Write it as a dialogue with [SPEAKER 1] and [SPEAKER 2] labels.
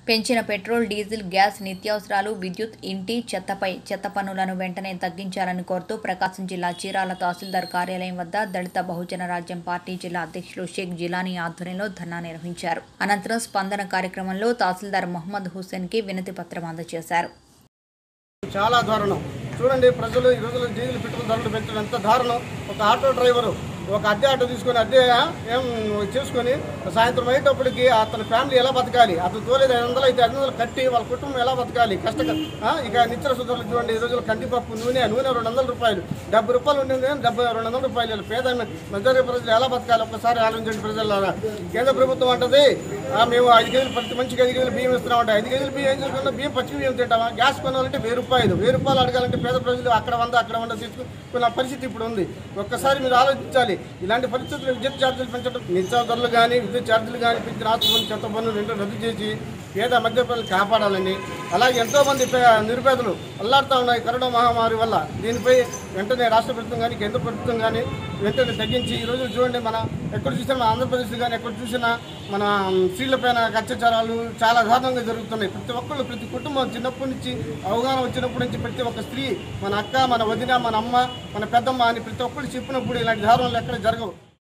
[SPEAKER 1] పెంచిన petrol diesel gas నిత్యావసరాలు విద్యుత్ ఇంటి చెత్తపై చెత్త పన్నులను వెంటనే తగ్గించాలని కోరుతూ ప్రకాశం జిల్లా చీరాల తహసీల్దార్ కార్యాలయం వద్ద దళిత బహుజన రాజ్యం పార్టీ జిల్లా అధ్యక్షులు షేక్ జిలానీ ఆధ్వర్యంలో ధర్నా నిర్వహించారు అనంతరం స్పందన కార్యక్రమంలో తహసీల్దార్ మహమ్మద్ హుస్సేన్ కి వినతి పత్రం అందజేశారు
[SPEAKER 2] చాలా దారుణం చూడండి ప్రజలు ఈ రోజుల్లో డీజిల్ పెట్రోల్ ధరలు పెంచడం ఎంత దారుణం ఒక ఆటో డ్రైవరు ఒక అద్దె ఆటో తీసుకొని అద్దె ఏం చేసుకొని సాయంత్రం అయ్యేటప్పటికి అతని ఫ్యామిలీ ఎలా బతకాలి అతను తోలేదు ఐదు వందలు అయితే ఐదు వందలు కట్టి వాళ్ళ కుటుంబం ఎలా బతకాలి కష్ట ఆ, ఇక నిత్య సుధరలు చూడండి ఈ రోజుల్లో కందిపప్పు నూనె నూనె రెండు వందల రూపాయలు డెబ్బై రూపాయలు ఉండేది డెబ్బై రెండు వందల రూపాయలు పేద మెజారిటీ ప్రజలు ఎలా బతకాలి ఒక్కసారి ఆలోచించండి ప్రజలారా కేంద్ర ప్రభుత్వం అంటది ఆ, మేము ఐదు కేజీలు ప్రతి మనిషికి ఐదు కేజీలు బియ్యం ఇస్తున్నామంటే ఐదు కేజీలు బియ్యం ఏం చేసుకున్నా బియ్యం పచ్చి బియ్యం తింటామా గ్యాస్ కొనాలంటే వెయ్యి రూపాయలు వెయ్యి రూపాయలు అడగాలంటే పేద ప్రజలు అక్కడ వంద అక్కడ వంద తీసుకున్న పరిస్థితి ఇప్పుడు ఉంది ఒక్కసారి మీరు ఆలోచించాలి ఇలాంటి పరిస్థితులు విద్యుత్ ఛార్జీలు పెంచడం నిత్యావసర ధరలు కానీ విద్యుత్ ఛార్జీలు కానీ పెంచిన ఆస్తి పన్ను చెత్త పన్ను రెండు రద్దు చేసి పేద మధ్య ప్రజలు కాపాడాలని అలాగే ఎంతోమంది పే- నిరుపేదలు అల్లాడుతూ ఉన్నాయి కరోనా మహమ్మారి వల్ల దీనిపై వెంటనే రాష్ట్ర ప్రభుత్వం కానీ కేంద్ర ప్రభుత్వం కానీ వెంటనే తగ్గించి ఈ రోజు చూడండి మన ఎక్కడ చూసినా మన ఆంధ్రప్రదేశ్ కానీ ఎక్కడ చూసినా మన స్త్రీలపైన అత్యాచారాలు చాలా దారుణంగా జరుగుతున్నాయి ప్రతి ఒక్కళ్ళు ప్రతి కుటుంబం చిన్నప్పటి నుంచి అవగాహన వచ్చినప్పటి నుంచి ప్రతి ఒక్క స్త్రీ మన అక్క మన వదిన మన అమ్మ మన పెద్దమ్మ అని ప్రతి ఒక్కళ్ళు చెప్పినప్పుడు ఇలాంటి దారుణాలు ఎక్కడ జరగవు